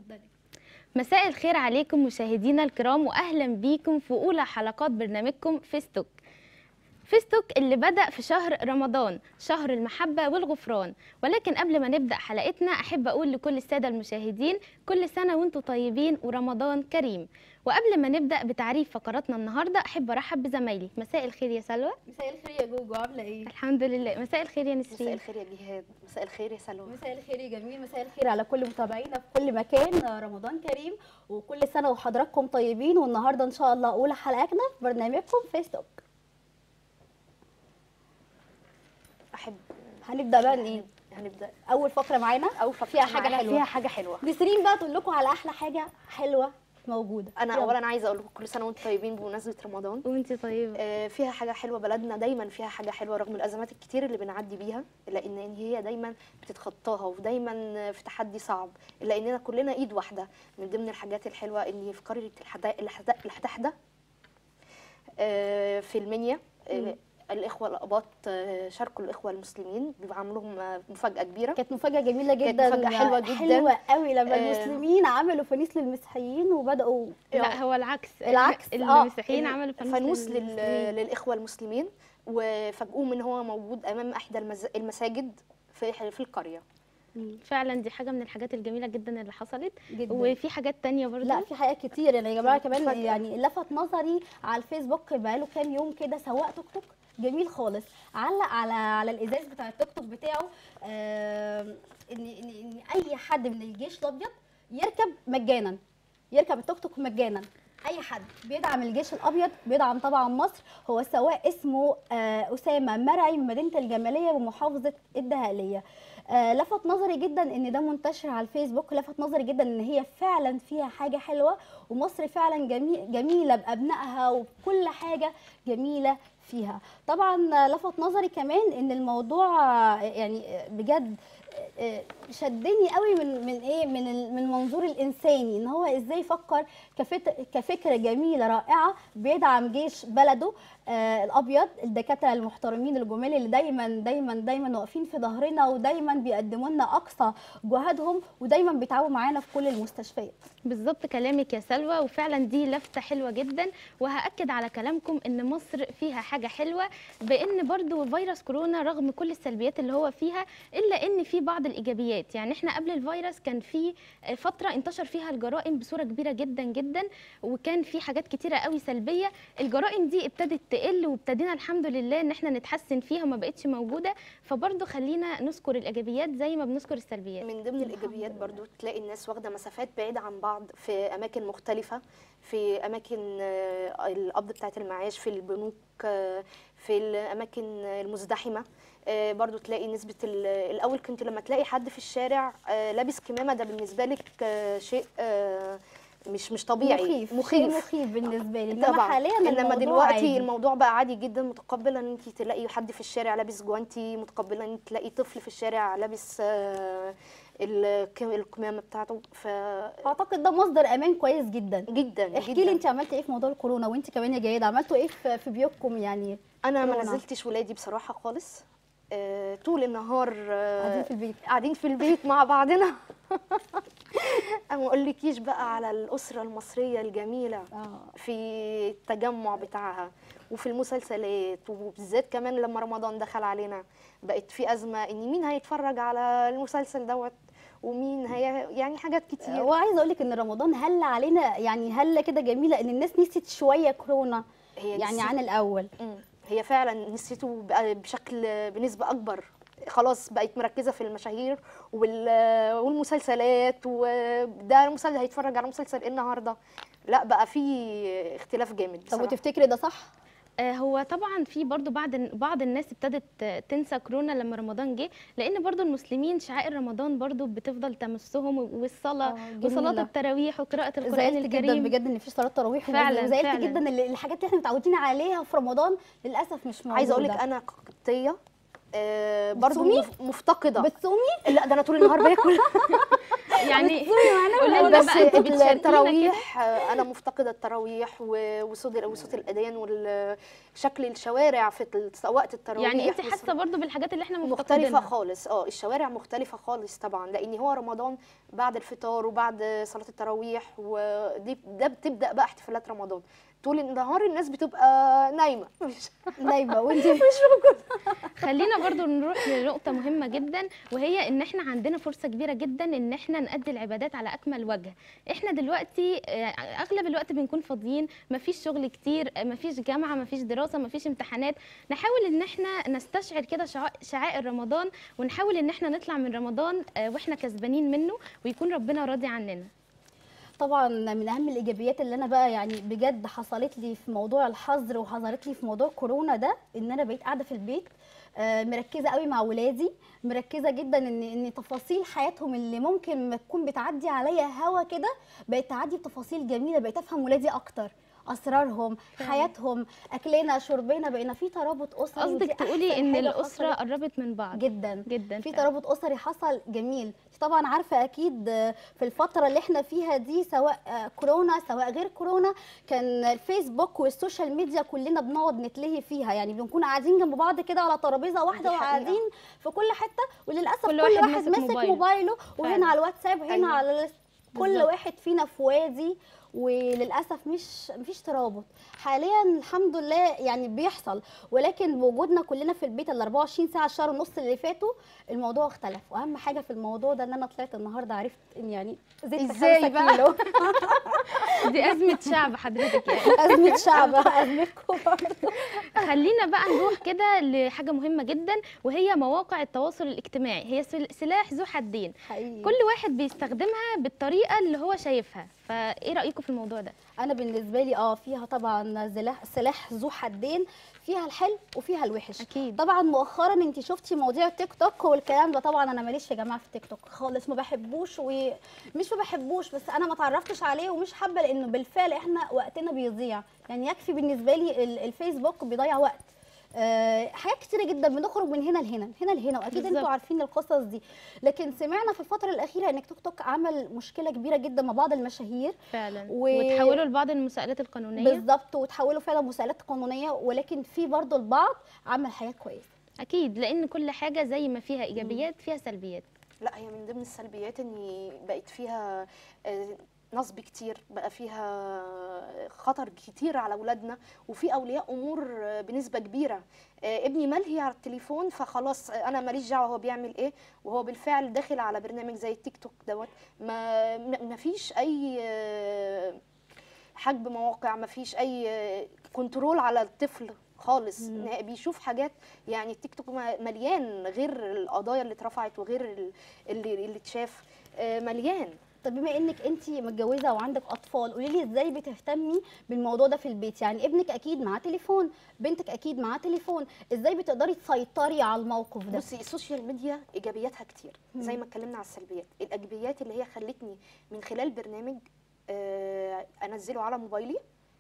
اتفضلي مساء الخير عليكم مشاهدينا الكرام واهلا بيكم في اولى حلقات برنامجكم فيستوك فيستوك اللي بدأ في شهر رمضان شهر المحبة والغفران ولكن قبل ما نبدأ حلقتنا أحب أقول لكل السادة المشاهدين كل سنة وانتم طيبين ورمضان كريم وقبل ما نبدأ بتعريف فقراتنا النهاردة أحب أرحب بزمايلي مساء الخير يا سلوى مساء الخير يا جوجو عامله ايه الحمد لله مساء الخير يا مساء نسرين الخير يا جهاد مساء الخير يا سلوى مساء الخير يا جميل مساء الخير على كل متابعينا في كل مكان آه، رمضان كريم وكل سنه وحضراتكم طيبين والنهارده ان شاء الله اولى حلقاتنا في برنامجكم فيستوك احب هنبدا بقى ايه هنبدا اول فقره معانا اول فقرة فيها حاجه معانا حلوه فيها حاجه حلوه نسرين بقى تقول لكم على احلى حاجه حلوه موجوده انا يلا. اولا عايزه اقول لكم كل سنه وانتم طيبين بمناسبه رمضان وانت طيبة آه، فيها حاجه حلوه بلدنا دايما فيها حاجه حلوه رغم الازمات الكتير اللي بنعدي بيها الا ان إن هي دايما بتتخطاها ودايما في تحدي صعب الا اننا كلنا ايد واحده من ضمن الحاجات الحلوه ان في قريه الحدا- الحدا- الحدحده آه، في المنيا آه، مم. الاخوه الاباط آه، شاركوا الاخوه المسلمين بيعملوا لهم آه، مفاجاه كبيره كانت مفاجاه جميله كانت جدا مفاجأة حلوة جدا. حلوه قوي لما آه. المسلمين عملوا فانيس للمسيحيين وبداوا لا هو العكس العكس، آه. المسيحيين عملوا فانوس لل... للمسلمين. للاخوه المسلمين وفاجئوهم ان هو موجود امام احدى المز... المساجد في في القريه فعلا دي حاجة من الحاجات الجميلة جدا اللي حصلت جدا وفي حاجات تانية برضه لا في حاجات كتير يعني يا جماعه كمان مفاجأة. يعني لفت نظري على الفيسبوك بقاله كام يوم كده سواق توك توك جميل خالص علق على على الازاز بتاع التوك توك بتاعه آم، ان ان ان اي حد من الجيش الابيض يركب مجانا يركب التوك توك مجانا اي حد بيدعم الجيش الابيض بيدعم طبعا مصر هو سواق اسمه آه، اسامه مرعي من مدينه الجماليه بمحافظه الدهاليه آه، لفت نظري جدا ان ده منتشر على الفيسبوك لفت نظري جدا ان هي فعلا فيها حاجه حلوه ومصر فعلا جميل جميله بابنائها وبكل حاجه جميله فيها طبعا آه، لفت نظري كمان ان الموضوع آه، يعني آه، بجد آه، شدني قوي من من ايه من ال- من المنظور الانساني ان هو ازاي يفكر كفت- كفكره جميله رائعه بيدعم جيش بلده آه الابيض الدكاتره المحترمين الجمال اللي دايما دايما دايما واقفين في ظهرنا ودايما بيقدموا لنا اقصى جهدهم ودايما بيتعاونوا معانا في كل المستشفيات بالظبط كلامك يا سلوى وفعلا دي لفتة حلوة جدا وهأكد على كلامكم ان مصر فيها حاجة حلوة بان برضو فيروس كورونا رغم كل السلبيات اللي هو فيها الا ان في بعض الايجابيات يعني احنا قبل الفيروس كان في فترة انتشر فيها الجرائم بصورة كبيرة جدا جدا وكان في حاجات كتيرة قوي سلبية الجرائم دي ابتدت تقل وابتدينا الحمد لله ان احنا نتحسن فيها وما بقتش موجودة فبرضو خلينا نذكر الايجابيات زي ما بنذكر السلبيات من ضمن الايجابيات برضو تلاقي الناس واخده مسافات بعيده عن بعض في اماكن مختلفه في اماكن آه، القبض بتاعه المعاش في البنوك آه، في الاماكن المزدحمه آه، برضو تلاقي نسبه ال- الاول كنت لما تلاقي حد في الشارع آه، لابس كمامه ده بالنسبه لك آه، شيء آه، مش مش طبيعي مخيف شيء مخيف بالنسبه لي انما طبعا حاليا انما الموضوع دلوقتي عادي. الموضوع بقى عادي جدا متقبله ان انت تلاقي حد في الشارع لابس جوانتي متقبله ان تلاقي طفل في الشارع لابس آه، الك- الكمامه بتاعته ف اعتقد ده مصدر امان كويس جدا جدا احكي جداً. لي انت عملتي ايه في موضوع الكورونا وانت كمان يا جيده عملتوا ايه في في بيوتكم يعني انا ما كورونا. نزلتش ولادي بصراحه خالص آه، طول النهار آه، قاعدين في البيت قاعدين في البيت مع بعضنا انا ما اقولكيش بقى على الاسره المصريه الجميله اه في التجمع بتاعها وفي المسلسلات وبالذات كمان لما رمضان دخل علينا بقت في أزمة إن مين هيتفرج على المسلسل دوت ومين هي يعني حاجات كتير وعايزه اقول لك ان رمضان هل علينا يعني هله كده جميله ان الناس نسيت شويه كورونا هي يعني نسيت- عن الاول مم. هي فعلا نسيته بقى بشكل بنسبة أكبر خلاص بقت مركزة في المشاهير وال- والمسلسلات وده المسلسل هيتفرج على مسلسل ايه النهارده لا بقى في اختلاف جامد طب بصراحة. وتفتكري ده صح آه، هو طبعا في برضو بعض بعض الناس ابتدت آه، تنسى كورونا لما رمضان جه لان برضو المسلمين شعائر رمضان برضو بتفضل تمسهم والصلاه آه، جميلة. وصلاه التراويح وقراءه القران زعلت جدا الكريم بجد ان في صلاه تراويح فعلاً، وزعلت فعلاً. جدا ان الحاجات اللي احنا متعودين عليها في رمضان للاسف مش موجوده عايزه اقول لك انا قبطيه آه برضو بتصومي؟ مف- مفتقده بتصومي لا ده انا طول النهار باكل يعني بتصومي معانا قولي ولا لنا بس بقى انت بتشاركينا كده التراويح آه، انا مفتقده التراويح و- وصوت وصوت الاذان وشكل الشوارع في ال- وقت التراويح يعني انت بص- حاسه برضو بالحاجات اللي احنا مختلفة مفتقدينها خالص اه الشوارع مختلفة خالص طبعا لان هو رمضان بعد الفطار وبعد صلاة التراويح ودي ده بتبدأ بقى احتفالات رمضان طول النهار الناس بتبقى نايمة مش نايمه وانت خلينا برضو نروح لنقطة مهمة جدا وهي ان احنا عندنا فرصة كبيرة جدا ان احنا نأدي العبادات على اكمل وجه احنا دلوقتي آه، اغلب الوقت بنكون فاضيين مفيش شغل كتير آه، مفيش جامعة مفيش دراسة مفيش امتحانات نحاول ان احنا نستشعر كده شعا- شعائر رمضان ونحاول ان احنا نطلع من رمضان آه، واحنا كسبانين منه ويكون ربنا راضي عننا طبعا من اهم الايجابيات اللي انا بقى يعني بجد حصلت لي في موضوع الحظر وحصلت لي في موضوع كورونا ده ان انا بقيت قاعده في البيت آه، مركزه قوي مع ولادي مركزه جدا ان ان تفاصيل حياتهم اللي ممكن ما تكون بتعدي عليا هوا كده بقت تعدي بتفاصيل جميله بقيت افهم ولادي اكتر اسرارهم فعلا. حياتهم اكلنا شربنا بقينا في ترابط اسري ودي قصدك تقولي أحسن ان حاجة الاسرة حصلت قربت من بعض جدا جدا في فعلا. ترابط اسري حصل جميل انت طبعا عارفه اكيد في الفتره اللي احنا فيها دي سواء آه، كورونا سواء غير كورونا كان الفيسبوك والسوشيال ميديا كلنا بنقعد نتلهي فيها يعني بنكون قاعدين جنب بعض كده على ترابيزه واحده دي حقيقة. وقاعدين في كل حته وللاسف كل كل, واحد واحد, ماسك ماسك موبايله. موبايله وهنا فعلا. على الواتساب وهنا أيوة. على ال- كل بالظبط. واحد فينا في وادي وللاسف مش مفيش ترابط حاليا الحمد لله يعني بيحصل ولكن بوجودنا كلنا في البيت ال 24 ساعه الشهر ونص اللي فاتوا الموضوع اختلف واهم حاجه في الموضوع ده ان انا طلعت النهارده عرفت ان يعني زدت إزاي 5 بقى؟ كيلو دي ازمة شعب حضرتك يعني ازمه شعب ازمتكم برضه خلينا بقى نروح كده لحاجة مهمة جدا وهي مواقع التواصل الاجتماعي هي سل- سلاح ذو حدين حقيقي كل واحد بيستخدمها بالطريقة اللي هو شايفها فايه رأيكم في الموضوع ده انا بالنسبه لي اه فيها طبعا سلاح سلاح ذو حدين فيها الحلو وفيها الوحش اكيد طبعا مؤخرا انت شفتي مواضيع التيك توك والكلام ده طبعا انا ماليش يا جماعه في التيك توك خالص ما بحبوش ومش ما بحبوش بس انا ما تعرفتش عليه ومش حابه لانه بالفعل احنا وقتنا بيضيع يعني يكفي بالنسبه لي ال- الفيسبوك بيضيع وقت آه، حاجات كتيره جدا بنخرج من هنا لهنا من هنا لهنا واكيد بالظبط. انتوا عارفين القصص دي لكن سمعنا في الفتره الاخيره ان تيك توك عمل مشكله كبيره جدا مع بعض المشاهير فعلا و- وتحولوا لبعض المساءلات القانونية بالظبط وتحولوا فعلا مساءلات قانونيه ولكن في برضه البعض عمل حاجات كويسه اكيد لان كل حاجة زي ما فيها ايجابيات فيها سلبيات لا هي من ضمن السلبيات ان بقت فيها آه، نصب كتير بقى فيها خطر كتير على اولادنا وفي اولياء امور آه، بنسبه كبيره آه، ابني ملهي على التليفون فخلاص آه، انا ماليش دعوه هو بيعمل ايه وهو بالفعل داخل على برنامج زي التيك توك دوت ما ما ما فيش اي آه، حجب مواقع ما فيش اي آه، كنترول على الطفل خالص مم. نه- بيشوف حاجات يعني التيك توك م- مليان غير القضايا اللي اترفعت وغير ال- اللي اللي اتشاف آه، مليان طب بما انك انت متجوزه وعندك اطفال قولي لي ازاي بتهتمي بالموضوع ده في البيت يعني ابنك اكيد معاه تليفون بنتك اكيد معاه تليفون ازاي بتقدري تسيطري على الموقف ده بصي السوشيال ميديا ايجابياتها كتير زي ما اتكلمنا على السلبيات الايجابيات اللي هي خلتني من خلال برنامج آه، انزله على موبايلي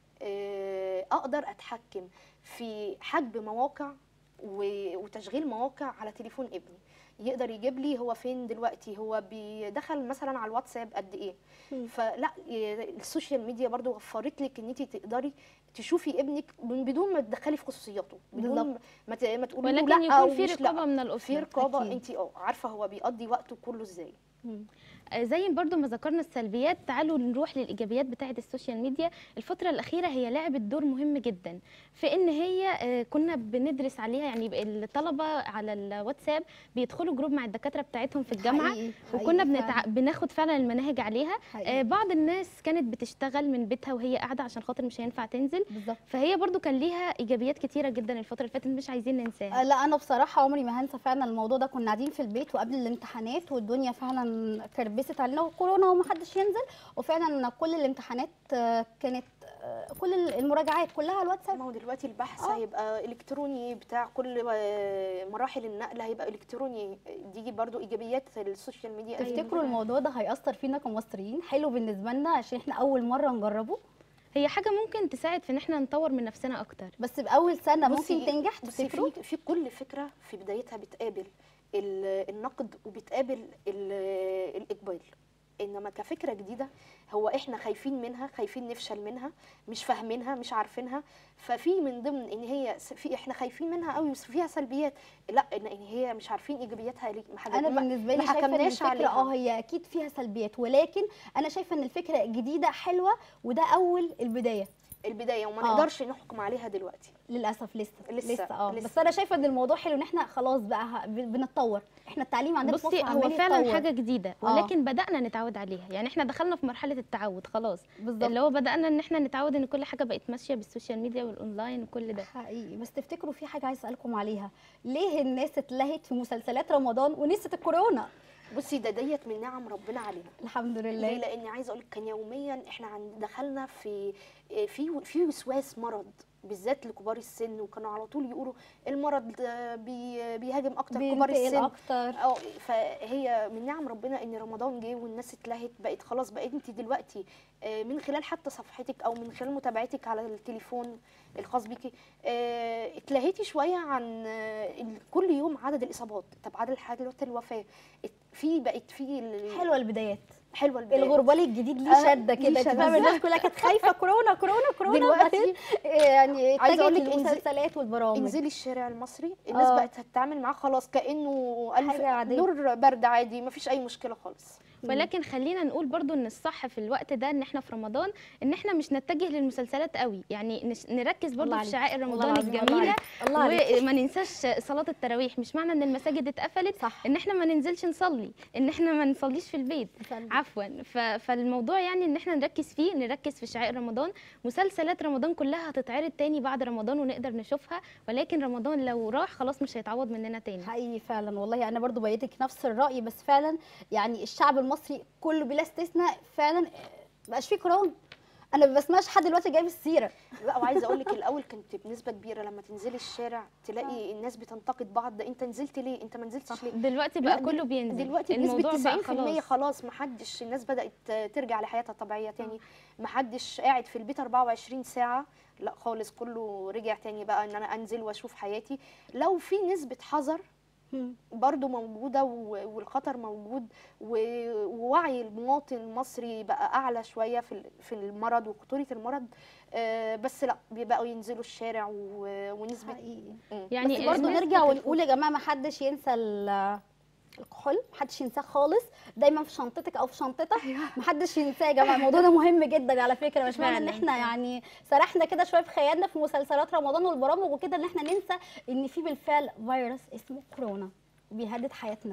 آه، اقدر اتحكم في حجب مواقع و- وتشغيل مواقع على تليفون ابني يقدر يجيب لي هو فين دلوقتي هو بيدخل مثلا على الواتساب قد ايه مم. فلا ي- السوشيال ميديا برضو وفرت لك ان انت تقدري تشوفي ابنك من بدون ما تدخلي في خصوصياته بدون بالظبط. ما ت- ما تقولي له ولكن لا يكون في ومش لا. رقابة من الأسرة في رقابه أكيد. انت اه عارفه هو بيقضي وقته كله ازاي مم. آه، زي برضو ما ذكرنا السلبيات تعالوا نروح للايجابيات بتاعه السوشيال ميديا الفتره الاخيره هي لعبت دور مهم جدا في ان هي آه، كنا بندرس عليها يعني بقى الطلبه على الواتساب بيدخلوا جروب مع الدكاتره بتاعتهم في الجامعه حقيقي، وكنا حقيقي بنتع... فعلاً. بناخد فعلا المناهج عليها حقيقي. آه، بعض الناس كانت بتشتغل من بيتها وهي قاعده عشان خاطر مش هينفع تنزل بالظبط فهي برضو كان ليها ايجابيات كتيره جدا الفتره اللي فاتت مش عايزين ننساها آه، لا انا بصراحه عمري ما هنسى فعلا الموضوع ده كنا قاعدين في البيت وقبل الامتحانات والدنيا فعلا كربست علينا وكورونا ومحدش ينزل وفعلا كل الامتحانات آه، كانت آه، كل المراجعات كلها على الواتساب ما هو دلوقتي البحث آه. هيبقى الكتروني بتاع كل آه، مراحل النقل هيبقى الكتروني دي برضو ايجابيات السوشيال ميديا تفتكروا الموضوع ده هيأثر فينا كمصريين حلو بالنسبه لنا عشان احنا اول مره نجربه هي حاجه ممكن تساعد في ان احنا نطور من نفسنا اكتر بس باول سنه بصي- ممكن تنجح بصي تفتكروا في في كل فكره في بدايتها بتقابل ال- النقد وبتقابل ال- الاقبال انما كفكره جديده هو احنا خايفين منها خايفين نفشل منها مش فاهمينها مش عارفينها ففي من ضمن ان هي س- في احنا خايفين منها قوي وفيها سلبيات لا ان إن هي مش عارفين ايجابياتها ليه ما حاجة- انا ما- بالنسبه لي ما شايفه ان حكمناش الفكره عليها. اه هي اكيد فيها سلبيات ولكن انا شايفه ان الفكره جديده حلوه وده اول البدايه البدايه وما آه. نقدرش نحكم عليها دلوقتي للاسف لسه لسه- لسه اه لسه. بس انا شايفه ان الموضوع حلو ان احنا خلاص بقى ه- ب- بنتطور احنا التعليم عندنا في بصي مصر هو عمال فعلا يتطور. حاجه جديده آه. ولكن بدانا نتعود عليها يعني احنا دخلنا في مرحله التعود خلاص بالظبط اللي هو بدانا ان احنا نتعود ان كل حاجه بقت ماشيه بالسوشيال ميديا والاونلاين وكل ده حقيقي بس تفتكروا في حاجه عايز اسالكم عليها ليه الناس اتلهت في مسلسلات رمضان ونسيت الكورونا بصي ده ديت من نعم ربنا علينا الحمد ليه لله لان عايزه اقول لك كان يوميا احنا عن دخلنا في في في وسواس مرض بالذات لكبار السن وكانوا على طول يقولوا المرض ده بي بيهاجم اكتر كبار بينتقل السن اكتر اه فهي من نعم ربنا ان رمضان جه والناس اتلهت بقت خلاص بقيت انت دلوقتي آه، من خلال حتى صفحتك او من خلال متابعتك على التليفون الخاص بيكي آه، اتلهيتي شويه عن آه، ال- كل يوم عدد الاصابات طب عدد حالات الوفاه ات- في بقت في ال- حلوه البدايات حلوه البداية. الغربال الجديد ليه آه، شده ليه كده انت شدة. فاهمه الناس كلها كانت خايفه كرونا كورونا كورونا دلوقتي وبعدين يعني عايزة اتجهت أقول لك انزل- للمسلسلات والبرامج انزلي الشارع المصري الناس آه. بقت تتعامل معاه خلاص كانه الف حاجة عادية. دور برد عادي مفيش اي مشكله خالص ولكن خلينا نقول برضو ان الصح في الوقت ده ان احنا في رمضان ان احنا مش نتجه للمسلسلات قوي يعني نش- نركز برضو الله في عليك. شعائر والله رمضان العظيم الله الجميله عليك. الله عليك وما ننساش صلاه التراويح مش معنى ان المساجد اتقفلت صح ان احنا ما ننزلش نصلي ان احنا ما نصليش في البيت نصلي. عفوا ف... فالموضوع يعني ان احنا نركز فيه نركز في شعائر رمضان مسلسلات رمضان كلها هتتعرض تاني بعد رمضان ونقدر نشوفها ولكن رمضان لو راح خلاص مش هيتعوض مننا تاني حقيقي فعلا والله انا برضو بيتك نفس الراي بس فعلا يعني الشعب المصري كله بلا استثناء فعلا مبقاش فيه كورونا انا ما بسمعش حد دلوقتي جايب السيره لا وعايزه اقول لك الاول كنت بنسبه كبيره لما تنزلي الشارع تلاقي الناس بتنتقد بعض ده انت نزلت ليه انت ما نزلتش ليه دلوقتي لا، بقى دل- كله بينزل دلوقتي الموضوع بنسبه بقى 90% خلاص خلاص ما حدش الناس بدات ترجع لحياتها الطبيعيه تاني ما حدش قاعد في البيت 24 ساعه لا خالص كله رجع تاني بقى ان انا انزل واشوف حياتي لو في نسبه حذر برضو موجودة و- والخطر موجود و- ووعي المواطن المصري بقى أعلى شوية في ال- في المرض وخطورة المرض آه، بس لا بيبقوا ينزلوا الشارع و- ونسبة حقيقي مم. يعني بس برضو الناس نرجع بتت- ونقول يا جماعه ما حدش ينسى ال- الكحول ما حدش ينساه خالص دايما في شنطتك او في شنطتك ما حدش ينساه يا جماعه الموضوع ده مهم جدا على فكره مش معنى ان فعلاً. احنا يعني سرحنا كده شويه في خيالنا في مسلسلات رمضان والبرامج وكده ان احنا ننسى ان في بالفعل فيروس اسمه كورونا بيهدد حياتنا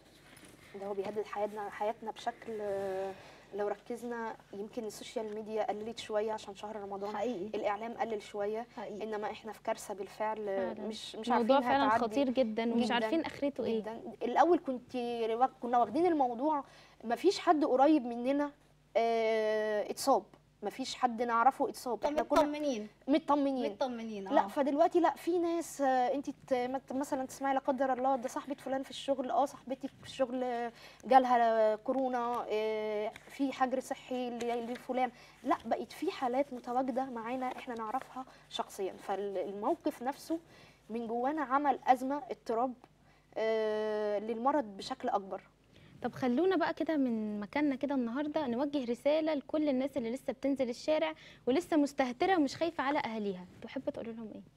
ده هو بيهدد حياتنا حياتنا بشكل آه، لو ركزنا يمكن السوشيال ميديا قللت شوية عشان شهر رمضان حقيقي الإعلام قلل شوية حقيقي انما احنا في كارثه بالفعل آه، فعلاً. مش مش الموضوع عارفين فعلا هتعدي خطير جدا ومش جداً عارفين اخرته ايه جدا الاول كنت كنا واخدين الموضوع ما فيش حد قريب مننا آه، اتصاب ما فيش حد نعرفه اتصاب احنا كنا مطمنين مطمنين مطمنين لا فدلوقتي لا في ناس آه، انت ت- مت- مثلا تسمعي لا قدر الله ده صاحبه فلان في الشغل اه صاحبتك في الشغل آه، جالها كورونا آه، في حجر صحي ل- لفلان لا بقت في حالات متواجده معانا احنا نعرفها شخصيا فالموقف نفسه من جوانا عمل ازمه اضطراب آه، للمرض بشكل اكبر طب خلونا بقى كده من مكاننا كده النهارده نوجه رساله لكل الناس اللي لسه بتنزل الشارع ولسه مستهتره ومش خايفه على اهاليها تحب تقول لهم ايه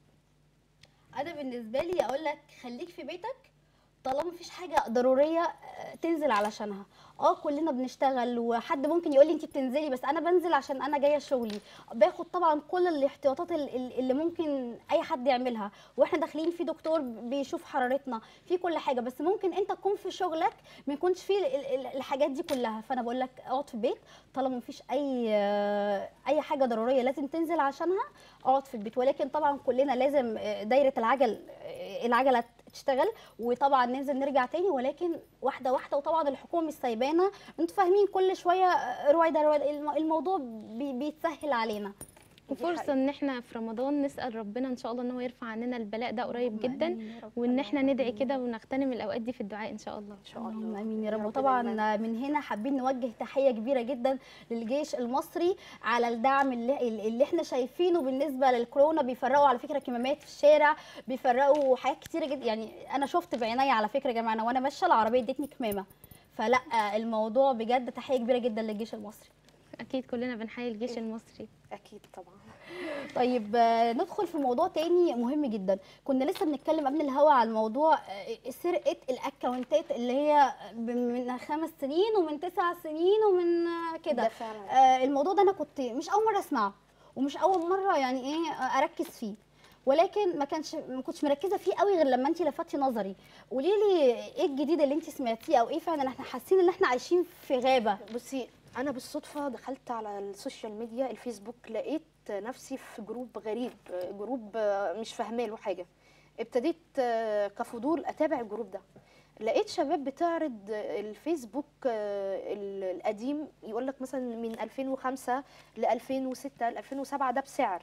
انا بالنسبه لي اقول لك خليك في بيتك طالما مفيش حاجه ضروريه آه، تنزل علشانها اه كلنا بنشتغل وحد ممكن يقول لي انت بتنزلي بس انا بنزل عشان انا جايه شغلي باخد طبعا كل الاحتياطات ال- ال- اللي ممكن اي حد يعملها واحنا داخلين في دكتور بيشوف حرارتنا في كل حاجه بس ممكن انت تكون في شغلك ما يكونش فيه ال- ال- ال- الحاجات دي كلها فانا بقول لك اقعد في البيت طالما مفيش اي آه، اي حاجه ضروريه لازم تنزل عشانها اقعد في البيت ولكن طبعا كلنا لازم آه، دايره العجل آه، العجله تشتغل وطبعا ننزل نرجع تاني ولكن واحده واحده وطبعا الحكومه مش سايبانا انتوا فاهمين كل شويه آه، رويده رويده الم- الموضوع بي- بيتسهل علينا دي وفرصه حقيقة. ان احنا في رمضان نسال ربنا ان شاء الله ان هو يرفع عننا البلاء ده قريب اللهم جدا آمين يا رب. وان احنا ندعي آمين. كده ونغتنم الاوقات دي في الدعاء ان شاء الله ان شاء اللهم الله امين يا يا رب رب وطبعا دايماً. من هنا حابين نوجه تحيه كبيره جدا للجيش المصري على الدعم اللي, اللي احنا شايفينه بالنسبه للكورونا بيفرقوا على فكره كمامات في الشارع بيفرقوا حاجات كتيره جدا يعني انا شفت بعيني على فكره يا جماعه أنا وانا ماشيه العربيه ادتني كمامه فلا الموضوع بجد تحيه كبيره جدا للجيش المصري اكيد كلنا بنحيي الجيش المصري اكيد طبعا طيب آه، ندخل في موضوع تاني مهم جدا كنا لسه بنتكلم قبل الهوا على الموضوع آه، سرقه الاكونتات اللي هي ب- من خمس سنين ومن تسع سنين ومن آه، كده ده فعلا آه، الموضوع ده انا كنت مش اول مره اسمعه ومش اول مره يعني ايه آه، اركز فيه ولكن ما كانش ما كنتش مركزه فيه قوي غير لما انت لفتي نظري قولي لي ايه الجديد اللي انت سمعتيه او ايه فعلا احنا حاسين ان احنا عايشين في غابه بصي انا بالصدفه دخلت على السوشيال ميديا الفيسبوك لقيت نفسي في جروب غريب جروب مش فاهمه له حاجه ابتديت كفضول اتابع الجروب ده لقيت شباب بتعرض الفيسبوك ال- القديم يقول لك مثلا من 2005 ل 2006 ل 2007 ده بسعر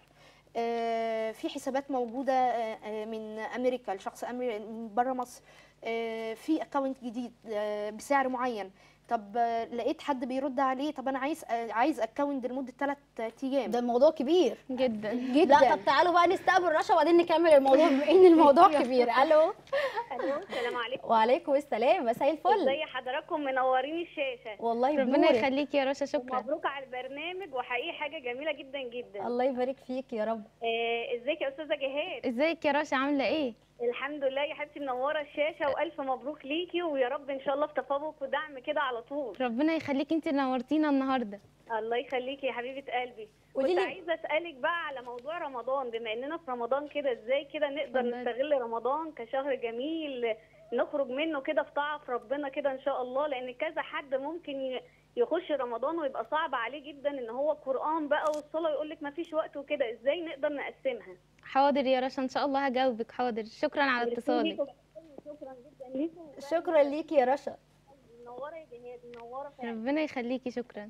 آه، في حسابات موجوده آه، آه، من امريكا لشخص امريكي من بره مصر آه، في اكونت جديد آه، بسعر معين طب آه، لقيت حد بيرد عليه طب انا عايز آه، عايز اكونت لمده 3 ايام ده الموضوع كبير جدا جدا لا طب تعالوا بقى نستقبل رشا وبعدين نكمل الموضوع بما ان الموضوع كبير الو الو السلام عليكم وعليكم السلام مساء الفل ازي حضراتكم منورين الشاشه والله ربنا بنورك يخليكي يا رشا شكرا ومبروك على البرنامج وحقيقي حاجه جميله جدا جدا الله يبارك فيك يا رب آه، ازيك يا استاذه جهاد ازيك يا رشا عامله ايه الحمد لله يا حبيبتي منوره الشاشه والف مبروك ليكي ويا رب ان شاء الله في تفوق ودعم كده على طول ربنا يخليكي انت نورتينا النهارده الله يخليكي يا حبيبه قلبي قولي كنت لي- عايزه اسالك بقى على موضوع رمضان بما اننا في رمضان كده ازاي كده نقدر اتفضلي. نستغل رمضان كشهر جميل نخرج منه كده في طاعه في ربنا كده ان شاء الله لان كذا حد ممكن ي- يخش رمضان ويبقى صعب عليه جدا ان هو القران بقى والصلاه يقول لك ما فيش وقت وكده ازاي نقدر نقسمها حاضر يا رشا ان شاء الله هجاوبك حاضر شكرا على اتصالك شكرا جدا ليكم شكرا ليكي يا رشا منوره يا جهاد منوره فعلا ربنا يخليكي شكرا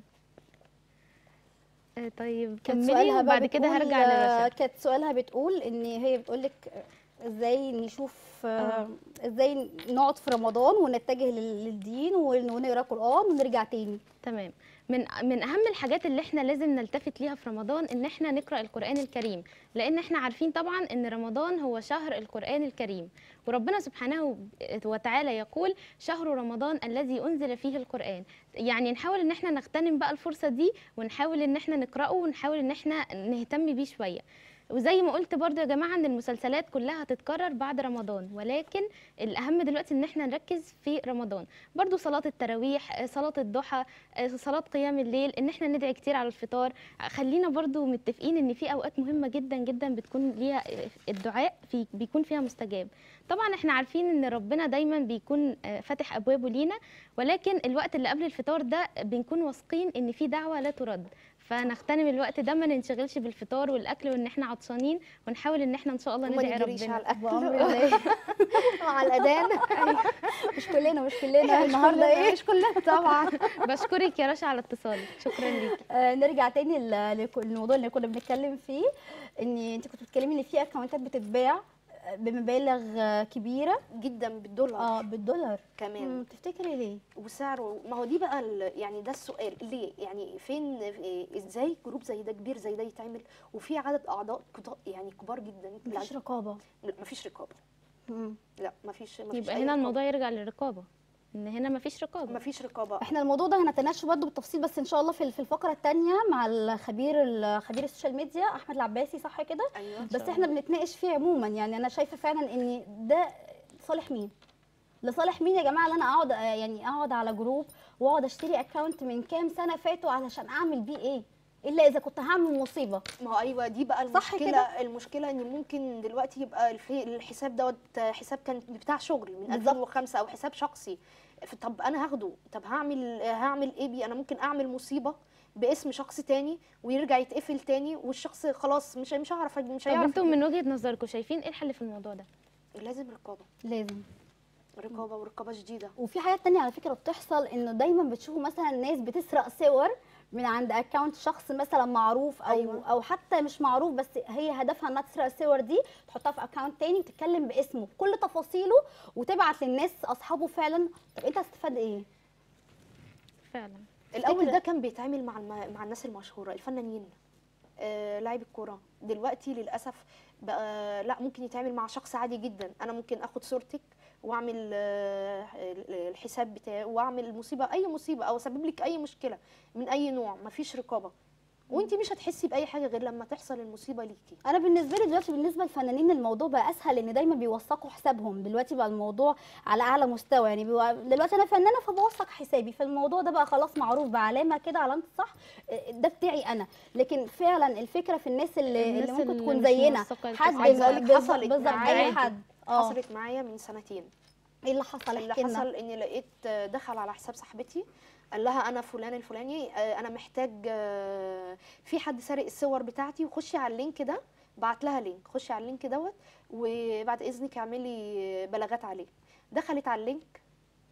آه، طيب كانت كملي سؤالها بقى وبعد كده بتقول- هرجع لرشا كانت سؤالها بتقول ان هي بتقول لك ازاي نشوف آه، ازاي نقعد في رمضان ونتجه لل- للدين ون- ونقرا قران ونرجع تاني تمام من من اهم الحاجات اللي احنا لازم نلتفت ليها في رمضان ان احنا نقرا القران الكريم لان احنا عارفين طبعا ان رمضان هو شهر القران الكريم وربنا سبحانه وتعالى يقول شهر رمضان الذي انزل فيه القران يعني نحاول ان احنا نغتنم بقى الفرصه دي ونحاول ان احنا نقراه ونحاول ان احنا نهتم بيه شويه وزي ما قلت برضو يا جماعه ان المسلسلات كلها هتتكرر بعد رمضان ولكن الاهم دلوقتي ان احنا نركز في رمضان برضو صلاه التراويح آه، صلاه الضحى آه، صلاه قيام الليل ان احنا ندعي كتير على الفطار آه، خلينا برضو متفقين ان في اوقات مهمه جدا جدا بتكون ليها آه، الدعاء في بيكون فيها مستجاب طبعا احنا عارفين ان ربنا دايما بيكون آه، فاتح ابوابه لينا ولكن الوقت اللي قبل الفطار ده بنكون واثقين ان في دعوه لا ترد فنغتنم الوقت ده ما ننشغلش بالفطار والاكل وان احنا عطشانين ونحاول ان احنا ان شاء الله وما ندعي نجريش ربنا على بأمر الاكل الله مع الاذان مش كلنا مش كلنا النهارده ايه مش كلنا طبعا بشكرك يا رشا على اتصالك شكرا ليكي آه، نرجع تاني ل- لك- للموضوع اللي كنا بنتكلم فيه ان انت كنت بتتكلمي ان في اكونتات بتتباع آه، بمبالغ آه، كبيره جدا بالدولار اه بالدولار كمان مم، تفتكري ليه وسعره ما هو دي بقى ال- يعني ده السؤال ليه يعني فين إيه- ازاي جروب زي ده كبير زي ده يتعمل وفي عدد اعضاء كتا- يعني كبار جدا مفيش رقابه لا مفيش رقابه مم. لا مفيش مفيش يبقى أي هنا رقابة. الموضوع يرجع للرقابه ان هنا مفيش رقابه مفيش رقابه احنا الموضوع ده هنتناقش برضه بالتفصيل بس ان شاء الله في في الفقره الثانيه مع الخبير خبير السوشيال ميديا احمد العباسي صح كده ايوه بس احنا بنتناقش فيه عموما يعني انا شايفه فعلا ان ده صالح مين لصالح مين يا جماعه اللي انا اقعد يعني اقعد على جروب واقعد اشتري اكونت من كام سنه فاتوا علشان اعمل بيه ايه الا اذا كنت هعمل مصيبه ما هو ايوه دي بقى صح المشكله كده؟ المشكله ان ممكن دلوقتي يبقى الفي- الحساب دوت حساب كان بتاع شغل من بالظبط. 2005 او حساب شخصي ف- طب انا هاخده طب هعمل هعمل ايه بيه انا ممكن اعمل مصيبه باسم شخص تاني ويرجع يتقفل تاني والشخص خلاص مش مش هعرف مش طب هيعرف انتم من وجهه نظركم شايفين ايه الحل في الموضوع ده لازم رقابه لازم رقابه ورقابه شديده وفي حاجات تانية على فكره بتحصل انه دايما بتشوفوا مثلا ناس بتسرق صور من عند اكونت شخص مثلا معروف او أيوة. او حتى مش معروف بس هي هدفها انها تسرق الصور دي تحطها في اكونت تاني وتتكلم باسمه بكل تفاصيله وتبعت للناس اصحابه فعلا طب انت هتستفاد ايه فعلا الاول تفتكر- ده كان بيتعامل مع الم... مع الناس المشهوره الفنانين آه، لاعب الكوره دلوقتي للاسف بقى لا ممكن يتعامل مع شخص عادي جدا انا ممكن اخد صورتك واعمل آه، الحساب بتاعي واعمل مصيبه اي مصيبه او اسبب لك اي مشكله من اي نوع مفيش رقابه وانت مش هتحسي باي حاجه غير لما تحصل المصيبه ليكي انا بالنسبه لي دلوقتي بالنسبه للفنانين الموضوع بقى اسهل ان دايما بيوثقوا حسابهم دلوقتي بقى الموضوع على اعلى مستوى يعني بيبقى دلوقتي انا فنانه فبوثق حسابي فالموضوع ده بقى خلاص معروف بعلامه كده علامه صح ده بتاعي انا لكن فعلا الفكره في الناس اللي, الناس اللي ممكن اللي تكون مش زينا موثقة حد عايزة أقولك بالظبط- حصلت بالظبط معايا. اي حد اه حصلت معايا من سنتين ايه اللي حصل اللي احكي لنا حصل اني لقيت دخل على حساب صاحبتي قال لها انا فلان الفلاني آه، انا محتاج آه، في حد سارق الصور بتاعتي وخشي على اللينك ده بعت لها لينك خشي على اللينك دوت وبعد اذنك اعملي بلاغات عليه دخلت على اللينك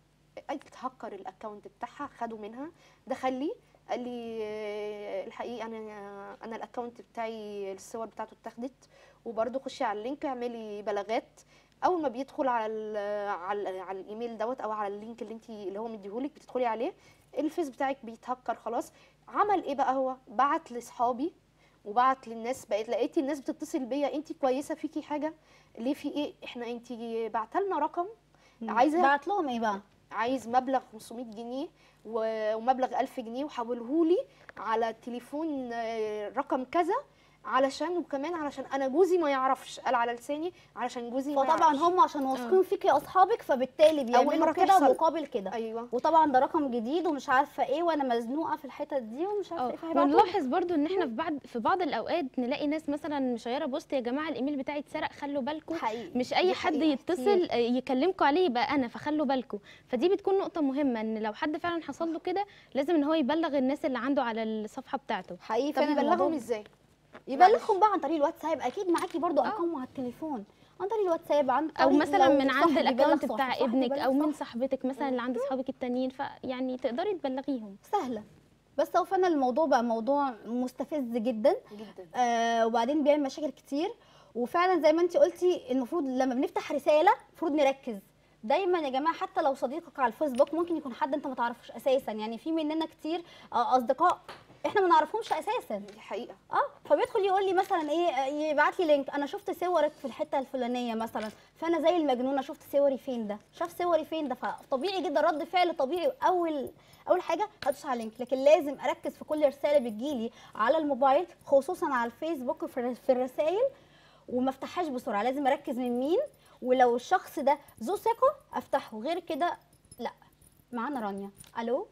قالت هكر الاكونت بتاعها خدوا منها دخل لي قال لي آه، الحقيقه انا انا الاكونت بتاعي الصور بتاعته اتاخدت وبرده خشي على اللينك اعملي بلاغات اول ما بيدخل على ال على, ال على الايميل دوت او على اللينك اللي انت اللي هو مديهولك بتدخلي عليه الفيس بتاعك بيتهكر خلاص عمل ايه بقى هو بعت لاصحابي وبعت للناس بقيت لقيتي الناس بتتصل بيا انت كويسه فيكي حاجه ليه في ايه احنا انت بعتلنا رقم عايزه بعت لهم ايه بقى عايز مبلغ 500 جنيه و- ومبلغ 1000 جنيه وحولهولي على تليفون آه، رقم كذا علشان وكمان علشان انا جوزي ما يعرفش قال على لساني علشان جوزي ما فطبعا يعرفش. هم عشان واثقين فيك يا اصحابك فبالتالي بيعملوا مرة كده تحصل. مقابل كده ايوه وطبعا ده رقم جديد ومش عارفه ايه وانا مزنوقه في الحته دي ومش عارفه اه ايه فهيبعتولي. ونلاحظ برضو ان احنا في بعض في بعض الاوقات نلاقي ناس مثلا مشيره بوست يا جماعه الايميل بتاعي اتسرق خلوا بالكم حقيقي مش اي دي حد حقيقة يتصل كتير. آه، يكلمكم عليه يبقى انا فخلوا بالكم فدي بتكون نقطه مهمه ان لو حد فعلا حصل له كده لازم ان هو يبلغ الناس اللي عنده على الصفحه بتاعته حقيقي طب فعلا يبلغهم الموضوع- ازاي يبلغهم بقى عن طريق الواتساب اكيد معاكي برضو ارقامهم على التليفون عن طريق الواتساب عن او طريق مثلا لو من عند صاحب يبلغ الاكونت صاحب، بتاع صاحب ابنك يبلغ او من صاحب. صاحبتك مثلا اللي عند اصحابك التانيين فيعني تقدري تبلغيهم سهله بس هو فعلا الموضوع بقى موضوع مستفز جدا جدا آه وبعدين بيعمل مشاكل كتير وفعلا زي ما انت قلتي المفروض لما بنفتح رساله المفروض نركز دايما يا جماعه حتى لو صديقك على الفيسبوك ممكن يكون حد انت ما تعرفوش اساسا يعني في مننا كتير آه اصدقاء احنا ما نعرفهمش اساسا دي حقيقه اه فبيدخل يقول لي مثلا ايه آه، يبعت لي لينك انا شفت صورك في الحته الفلانيه مثلا فانا زي المجنونه شفت صوري فين ده شاف صوري فين ده فطبيعي جدا رد فعل طبيعي اول اول حاجه هدوس على اللينك لكن لازم اركز في كل رساله بتجيلي على الموبايل خصوصا على الفيسبوك في الر- في الرسائل وما افتحهاش بسرعه لازم اركز من مين ولو الشخص ده ذو ثقه افتحه غير كده لا معانا رانيا الو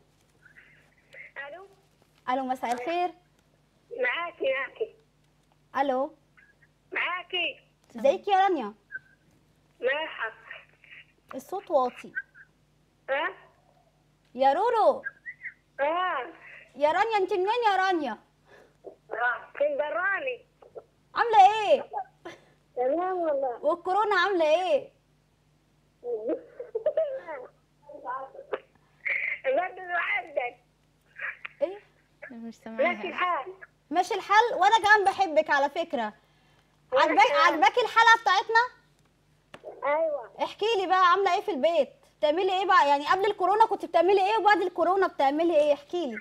الو الو مساء الخير معاكي معاكي الو معاكي ازيك يا رانيا مرحب الصوت واطي ها يا رورو اه يا رانيا انت منين يا رانيا فين براني عامله ايه تمام والله والكورونا عامله ايه بدل عندك ايه مش ماشي سامعاها الحال ماشي الحال وانا كمان بحبك على فكره عجبك عجباكي الحلقه بتاعتنا ايوه احكي لي بقى عامله ايه في البيت بتعملي ايه بقى يعني قبل الكورونا كنت بتعملي ايه وبعد الكورونا بتعملي ايه احكي لي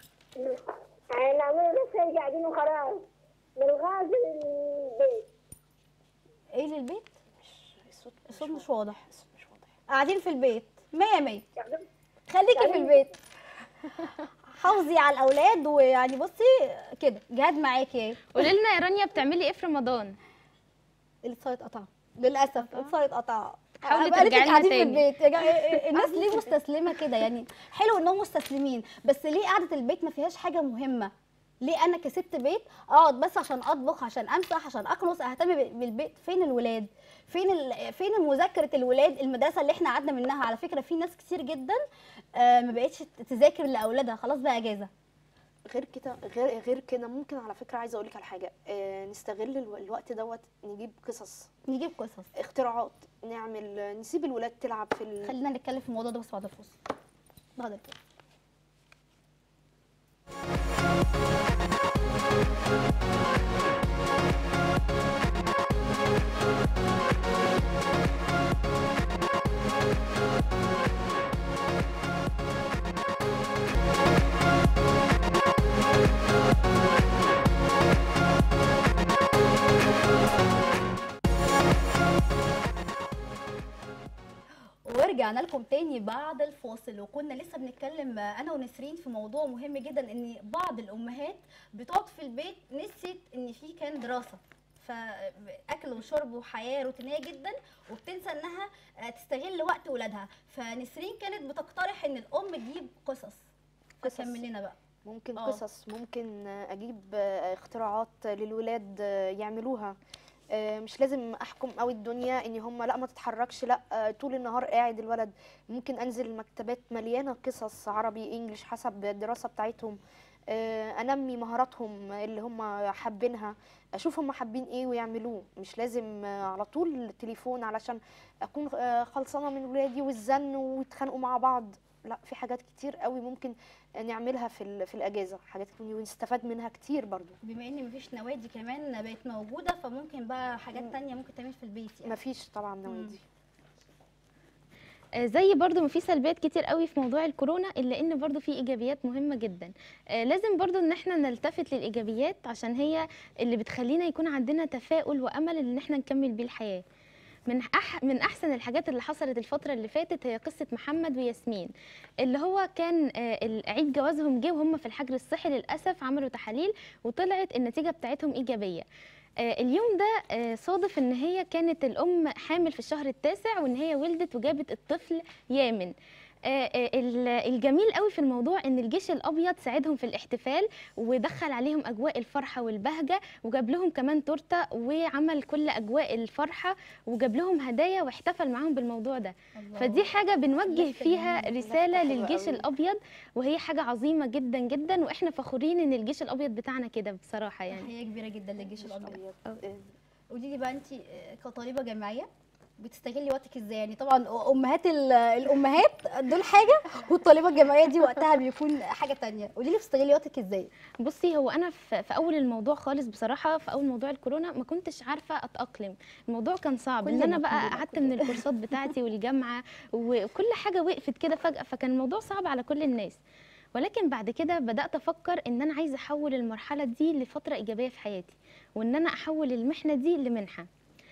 نعمل بس قاعدين وخلاص من الغاز للبيت ايه للبيت الصوت الصوت مش واضح الصوت مش واضح قاعدين في البيت مية مية خليكي في البيت حافظي على الاولاد ويعني بصي كده جهاد معاكي ايه قولي لنا يا رانيا بتعملي ايه في رمضان الاتصال اتقطع للاسف الاتصال اتقطع حاولي بقالك ترجعي لنا قاعدين في تاني. البيت يا جماعة، الناس ليه مستسلمه كده يعني حلو انهم مستسلمين بس ليه قعده البيت ما فيهاش حاجه مهمه ليه انا كست بيت اقعد بس عشان اطبخ عشان امسح عشان اكنس اهتم ب- بالبيت فين الولاد فين ال... فين مذاكره الولاد المدرسه اللي احنا قعدنا منها على فكره في ناس كتير جدا آه ما بقتش تذاكر لاولادها خلاص بقى اجازه غير كده غير غير كده ممكن على فكره عايزه اقول لك على حاجه آه نستغل الو- الوقت دوت نجيب قصص نجيب قصص اختراعات نعمل نسيب الولاد تلعب في ال... خلينا نتكلم في الموضوع ده بس بعد الفاصل بعد الفاصل ورجعنا لكم تاني بعد الفاصل وكنا لسه بنتكلم انا ونسرين في موضوع مهم جدا ان بعض الامهات بتقعد في البيت نسيت ان في كان دراسه فاكل وشرب وحياه روتينيه جدا وبتنسى انها آه، تستغل وقت ولادها فنسرين كانت بتقترح ان الام تجيب قصص قصص. كمل لنا بقى ممكن آه. قصص ممكن آه، اجيب آه، اختراعات للولاد آه، يعملوها آه، مش لازم احكم قوي الدنيا ان هم لا ما تتحركش لا آه، طول النهار قاعد الولد ممكن انزل المكتبات مليانه قصص عربي انجليش حسب الدراسه بتاعتهم آه، انمي مهاراتهم اللي هم حابينها اشوف هم حابين ايه ويعملوه مش لازم آه، على طول التليفون علشان اكون آه، خلصانه من ولادي والزن ويتخانقوا مع بعض لا في حاجات كتير قوي ممكن نعملها في ال- في الاجازه حاجات ونستفاد منها كتير برضو بما ان مفيش نوادي كمان بقت موجوده فممكن بقى حاجات تانية ممكن تعمل في البيت يعني مفيش طبعا نوادي آه، زي برضو ما في سلبيات كتير قوي في موضوع الكورونا الا ان برضو في ايجابيات مهمه جدا آه، لازم برضو ان احنا نلتفت للايجابيات عشان هي اللي بتخلينا يكون عندنا تفاؤل وامل ان احنا نكمل بيه الحياه من أح من احسن الحاجات اللي حصلت الفتره اللي فاتت هي قصه محمد وياسمين اللي هو كان آه، ال- عيد جوازهم جه وهم في الحجر الصحي للاسف عملوا تحاليل وطلعت النتيجه بتاعتهم ايجابيه آه، اليوم ده آه، صادف ان هي كانت الام حامل في الشهر التاسع وان هي ولدت وجابت الطفل يامن آه، آه، ال- الجميل قوي في الموضوع ان الجيش الابيض ساعدهم في الاحتفال ودخل عليهم اجواء الفرحه والبهجه وجاب لهم كمان تورته وعمل كل اجواء الفرحه وجاب لهم هدايا واحتفل معاهم بالموضوع ده الله. فدي حاجه بنوجه لفتة فيها جميلة، رساله حلوة للجيش قوي. الابيض وهي حاجه عظيمه جدا جدا واحنا فخورين ان الجيش الابيض بتاعنا كده بصراحه يعني تحيه كبيره جدا للجيش الابيض آه. قولي لي بقى انت كطالبه جامعيه بتستغلي وقتك ازاي يعني طبعا امهات ال- الامهات دول حاجه والطالبه الجامعيه دي وقتها بيكون حاجه تانية قولي لي بتستغلي وقتك ازاي بصي هو انا في في اول الموضوع خالص بصراحه في اول موضوع الكورونا ما كنتش عارفه اتاقلم الموضوع كان صعب ان كلنا- انا بقى كلنا- قعدت من الكورسات بتاعتي والجامعه وكل حاجه وقفت كده فجاه فكان الموضوع صعب على كل الناس ولكن بعد كده بدات افكر ان انا عايزه احول المرحله دي لفتره ايجابيه في حياتي وان انا احول المحنه دي لمنحه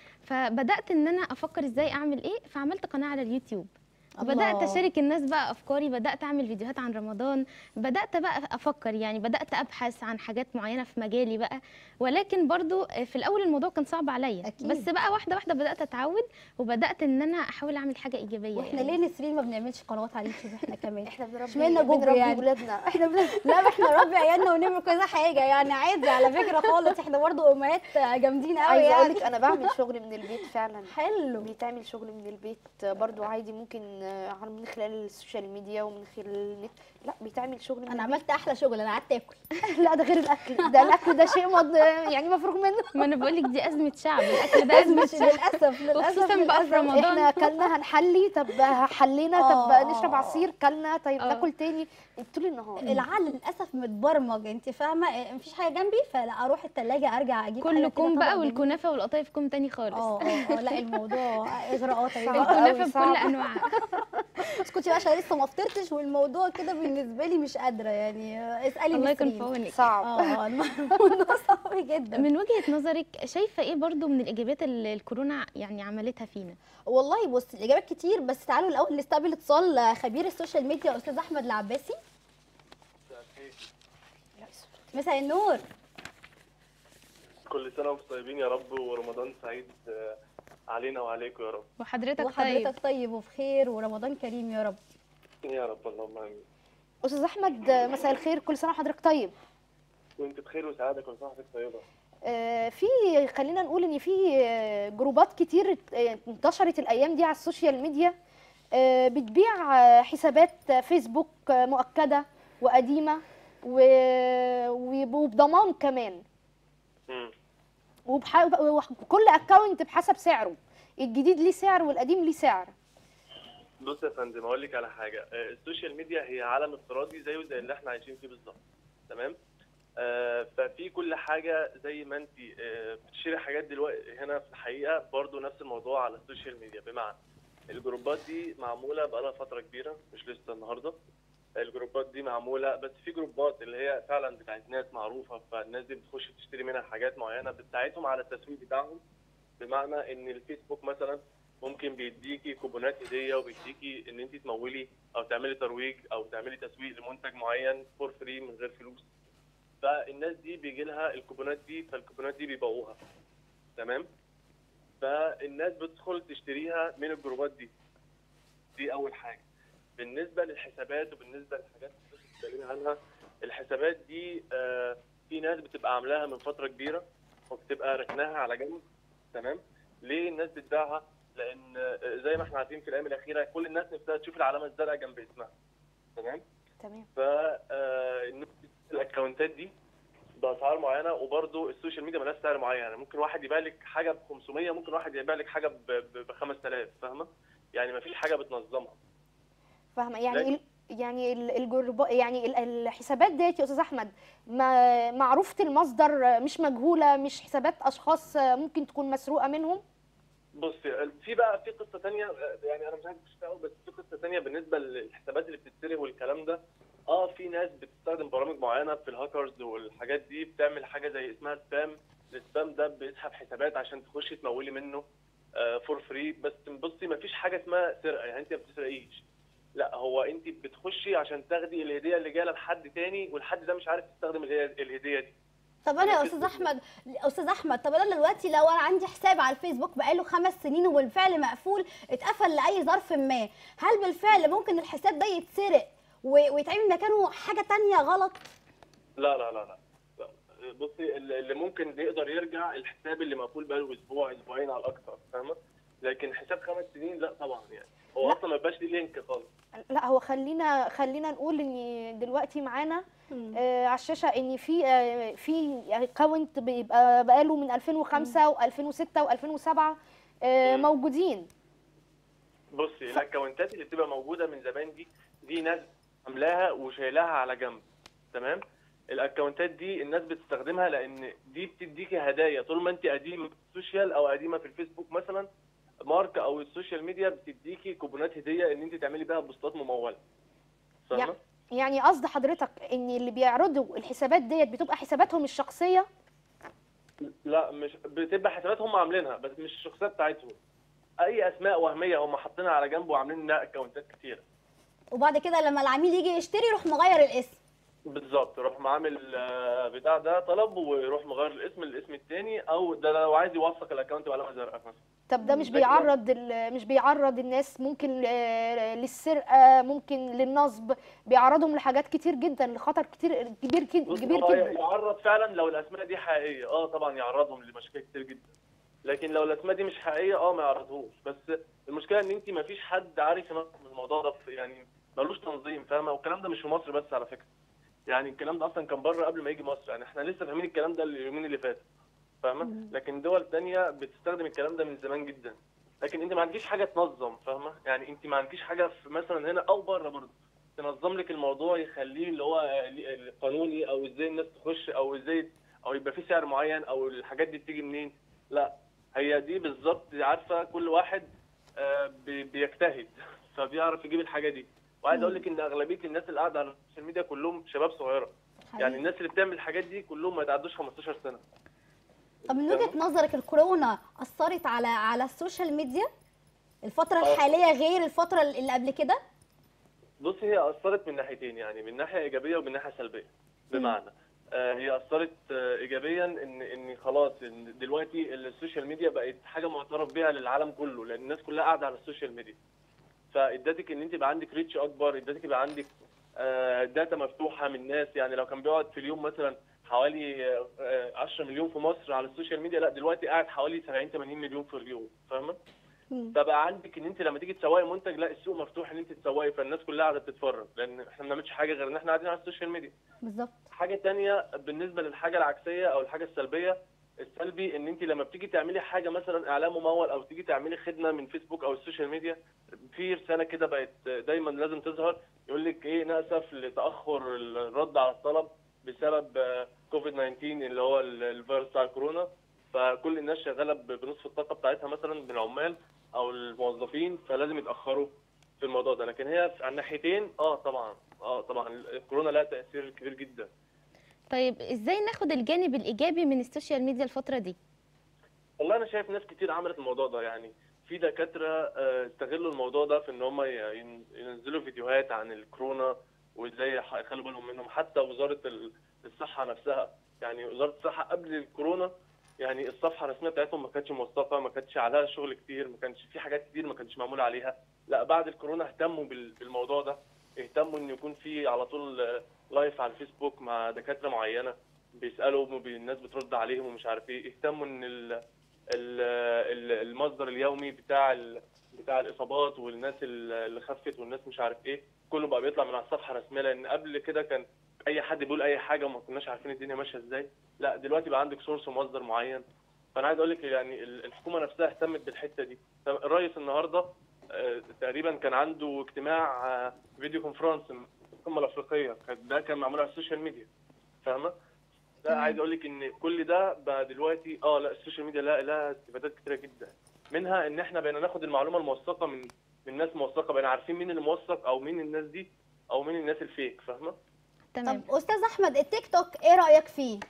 فبدات ان انا افكر ازاي اعمل ايه فعملت قناه على اليوتيوب وبدات الله. اشارك الناس بقى افكاري بدات اعمل فيديوهات عن رمضان بدات بقى افكر يعني بدات ابحث عن حاجات معينه في مجالي بقى ولكن برضو في الاول الموضوع كان صعب عليا أكيد. بس بقى واحده واحده بدات اتعود وبدات ان انا احاول اعمل حاجه ايجابيه واحنا يعني. ليه نسرين ما بنعملش قنوات على اليوتيوب احنا كمان احنا بنربي اشمعنى جوجل بنربي يعني؟ ولادنا احنا بن... لا ما احنا نربي عيالنا ونعمل كذا حاجه يعني عادي على فكره خالص احنا برضو امهات جامدين قوي عايزه يعني اقول لك انا بعمل شغل من البيت فعلا حلو بيتعمل شغل من البيت برضو عادي ممكن آه، عن- من خلال السوشيال ميديا ومن خلال النت لا بيتعمل شغل من انا البيت. عملت احلى شغل انا قعدت اكل لا ده غير الاكل ده الاكل ده شيء مض... يعني مفروغ منه ما انا بقول لك دي ازمه شعب الاكل ده ازمه مش شعب للاسف للاسف وخصوصا بقى في للأسف. رمضان. احنا كلنا هنحلي طب حلينا آه، طب آه، نشرب آه. عصير كلنا طيب آه. ناكل تاني طول النهار العقل للاسف متبرمج انت فاهمه إيه، مفيش حاجه جنبي فلا اروح الثلاجه ارجع اجيب حاجة كله كده كوم طبق بقى جميل. والكنافه والقطايف كوم تاني خالص اه اه آه، لا الموضوع اغراءات يا صعب. جماعه الكنافه أوي، بكل صعب. انواعها اسكتي بقى عشان لسه ما فطرتش والموضوع كده بالنسبه لي مش قادره يعني آه، اسالي الله يكون في نسرين. عونك صعب اه الموضوع صعب جدا من وجهه نظرك شايفه ايه برضو من الايجابيات اللي الكورونا يعني عملتها فينا والله بص الاجابات كتير بس تعالوا الاول نستقبل اتصال آه، خبير السوشيال ميديا استاذ احمد العباسي مساء النور كل سنة وانتم طيبين يا رب ورمضان سعيد آه، علينا وعليكم يا رب وحضرتك طيب وحضرتك طيب وبخير ورمضان كريم يا رب يا رب اللهم امين استاذ احمد مساء الخير كل سنه وحضرتك طيب وانت بخير وسعادة كل سنة وحضرتك طيبة آه، في خلينا نقول ان في آه، جروبات كتير آه، انتشرت الايام دي على السوشيال ميديا آه، بتبيع آه، حسابات فيسبوك آه، مؤكده وقديمه و- وبضمان كمان مم. وبح... وكل اكونت بحسب سعره الجديد ليه سعر والقديم ليه سعر بص يا فندم اقول لك على حاجة آه، السوشيال ميديا هي عالم افتراضي زيه زي اللي احنا عايشين فيه بالظبط تمام آه، ففي كل حاجة زي ما انت آه، بتشتري حاجات دلوقتي هنا في الحقيقة برضو نفس الموضوع على السوشيال ميديا بمعنى الجروبات دي معمولة بقالها فترة كبيرة مش لسه النهاردة الجروبات دي معمولة بس في جروبات اللي هي فعلا بتاعت ناس معروفة فالناس دي بتخش تشتري منها حاجات معينة بتساعدهم على التسويق بتاعهم بمعنى ان الفيسبوك مثلا ممكن بيديكي كوبونات هديه وبيديكي ان انت تمولي او تعملي ترويج او تعملي تسويق لمنتج معين فور فري من غير فلوس فالناس دي بيجي لها الكوبونات دي فالكوبونات دي بيبيعوها تمام فالناس بتدخل تشتريها من الجروبات دي دي اول حاجه بالنسبه للحسابات وبالنسبه للحاجات اللي انت بتتكلمي عنها الحسابات دي آه في ناس بتبقى عاملاها من فتره كبيره وبتبقى ركناها على جنب تمام ليه الناس بتبيعها لان آه، زي ما احنا عارفين في الايام الاخيره كل الناس نفسها تشوف العلامه الزرقاء جنب اسمها تمام تمام ف آه، الناس الاكونتات دي باسعار معينه وبرده السوشيال ميديا مالهاش سعر معين يعني ممكن واحد يبيع لك حاجه ب 500 ممكن واحد يبيع لك حاجه ب 5000 فاهمه يعني ما فيش حاجه بتنظمها فاهمه يعني لكن- ال- يعني ال- الجروب يعني ال- الحسابات ديت يا استاذ احمد ما معروفه المصدر مش مجهوله مش حسابات اشخاص ممكن تكون مسروقه منهم بص في بقى في قصه تانية يعني انا مش عارف مش قوي بس في قصه تانية بالنسبه للحسابات اللي بتتسرق والكلام ده اه في ناس بتستخدم برامج معينه في الهاكرز والحاجات دي بتعمل حاجه زي اسمها سبام السبام ده بيسحب حسابات عشان تخشي تمولي منه فور فري بس بصي ما فيش حاجه اسمها سرقه يعني انت ما بتسرقيش لا هو انت بتخشي عشان تاخدي الهديه اللي جايه لحد تاني والحد ده مش عارف يستخدم الهدية- الهديه دي طب انا يا استاذ احمد استاذ احمد طب انا دلوقتي لو انا عندي حساب على الفيسبوك بقاله خمس سنين وبالفعل مقفول اتقفل لاي ظرف ما هل بالفعل ممكن الحساب ده يتسرق و- ويتعمل مكانه حاجه تانية غلط لا لا لا لا لا. بصي اللي اللي ممكن يقدر يرجع الحساب اللي مقفول بقاله اسبوع اسبوعين على الاكثر فاهمه لكن حساب خمس سنين لا طبعا يعني هو لا. اصلا ما بيبقاش ليه لينك خالص لا هو خلينا خلينا نقول ان دلوقتي معانا آه على الشاشه ان في آه في اكونت بيبقى بقاله من 2005 و2006 و2007 آه مم. موجودين بصي الاكونتات اللي بتبقى موجوده من زمان دي دي ناس عاملاها وشايلاها على جنب تمام الاكونتات دي الناس بتستخدمها لان دي بتديكي هدايا طول ما انت قديمه في السوشيال او قديمه في الفيسبوك مثلا ماركه او السوشيال ميديا بتديكي كوبونات هديه ان انت تعملي بيها بوستات مموله فاهمه يعني قصد حضرتك ان اللي بيعرضوا الحسابات ديت بتبقى حساباتهم الشخصيه لا مش بتبقى حسابات هم عاملينها بس مش الشخصيه بتاعتهم اي اسماء وهميه هم حاطينها على جنب وعاملين لها اكونتات كتيره وبعد كده لما العميل يجي يشتري يروح مغير الاسم بالظبط يروح عامل آه، بتاع ده طلب ويروح مغير الاسم للاسم التاني او ده لو عايز يوثق الاكونت بعلامه زرقاء مثلا طب ده مش لكن- بيعرض ال- مش بيعرض الناس ممكن آه، للسرقه ممكن للنصب بيعرضهم لحاجات كتير جدا لخطر كتير كبير كد- بص كبير هو جدا يعرض فعلا لو الاسماء دي حقيقيه اه طبعا يعرضهم لمشاكل كتير جدا لكن لو الاسماء دي مش حقيقيه اه ما يعرضهوش بس المشكله ان انت ما فيش حد عارف ينظم الموضوع ده في- يعني ملوش تنظيم فاهمه والكلام ده مش في مصر بس على فكره يعني الكلام ده اصلا كان بره قبل ما يجي مصر يعني احنا لسه فاهمين الكلام ده اليومين اللي فاتوا فاهمه لكن دول تانية بتستخدم الكلام ده من زمان جدا لكن انت ما عندكيش حاجه تنظم فاهمه يعني انت ما عندكيش حاجه في مثلا هنا او بره برضه تنظم لك الموضوع يخليه اللي هو قانوني او ازاي الناس تخش او ازاي او يبقى في سعر معين او الحاجات دي بتيجي منين لا هي دي بالظبط عارفه كل واحد آه، بي- بيجتهد فبيعرف يجيب الحاجه دي وعايز اقول لك ان اغلبيه الناس اللي قاعده على السوشيال ميديا كلهم شباب صغيره يعني الناس اللي بتعمل الحاجات دي كلهم ما يتعدوش 15 سنه طب من وجهه نظرك الكورونا اثرت على على السوشيال ميديا الفتره آه. الحاليه غير الفتره اللي قبل كده بص هي اثرت من ناحيتين يعني من ناحيه ايجابيه ومن ناحيه سلبيه بمعنى آه، هي اثرت آه، ايجابيا ان ان خلاص إن دلوقتي السوشيال ميديا بقت حاجه معترف بيها للعالم كله لان الناس كلها قاعده على السوشيال ميديا فادتك ان انت يبقى عندك ريتش اكبر ادتك يبقى عندك آه، داتا مفتوحه من ناس يعني لو كان بيقعد في اليوم مثلا حوالي آه، آه، 10 مليون في مصر على السوشيال ميديا لا دلوقتي قاعد حوالي 70 80 مليون في اليوم فاهمه فبقى عندك ان انت لما تيجي تسوقي منتج لا السوق مفتوح ان انت تسوقي فالناس كلها قاعده بتتفرج لان احنا ما بنعملش حاجه غير ان احنا قاعدين على السوشيال ميديا بالظبط حاجه تانية بالنسبه للحاجه العكسيه او الحاجه السلبيه السلبي ان انت لما بتيجي تعملي حاجه مثلا اعلان ممول او تيجي تعملي خدمه من فيسبوك او السوشيال ميديا في رساله كده بقت دايما لازم تظهر يقول لك ايه ناسف لتاخر الرد على الطلب بسبب آه، كوفيد 19 اللي هو ال- الفيروس بتاع الكورونا فكل الناس شغاله ب- بنصف الطاقه بتاعتها مثلا من العمال او الموظفين فلازم يتاخروا في الموضوع ده لكن هي على الناحيتين اه طبعا اه طبعا الكورونا لها تاثير كبير جدا طيب ازاي ناخد الجانب الايجابي من السوشيال ميديا الفتره دي والله انا شايف ناس كتير عملت الموضوع ده يعني في دكاتره آه، استغلوا الموضوع ده في ان هم ي- ين- ينزلوا فيديوهات عن الكورونا وازاي يح- يخلوا بالهم منهم حتى وزاره ال- الصحه نفسها يعني وزاره الصحه قبل الكورونا يعني الصفحه الرسميه بتاعتهم ما كانتش موثقه ما كانتش عليها شغل كتير ما كانش في حاجات كتير ما كانتش معموله عليها لا بعد الكورونا اهتموا بال- بالموضوع ده اهتموا ان يكون في على طول آه، لايف على الفيسبوك مع دكاتره معينه بيسالوا وبي- الناس بترد عليهم ومش عارف ايه اهتموا ان ال ال- ال- المصدر اليومي بتاع ال- بتاع الاصابات والناس ال- اللي خفت والناس مش عارف ايه كله بقى بيطلع من على الصفحه الرسميه لان قبل كده كان اي حد بيقول اي حاجه وما كناش عارفين الدنيا ماشيه ازاي لا دلوقتي بقى عندك سورس ومصدر معين فانا عايز اقول لك يعني ال- الحكومه نفسها اهتمت بالحته دي طب الرئيس النهارده آه، تقريبا كان عنده اجتماع آه، فيديو كونفرنس القمه الافريقيه كان- ده كان معمول على السوشيال ميديا فاهمه ده تمام. عايز اقول لك ان كل ده بقى دلوقتي اه لا السوشيال ميديا لا لها استفادات كتيره جدا منها ان احنا بقينا ناخد المعلومه الموثقه من من ناس موثقه بقينا عارفين مين اللي موثق او مين الناس دي او مين الناس الفيك فاهمه تمام طب استاذ احمد التيك توك ايه رايك فيه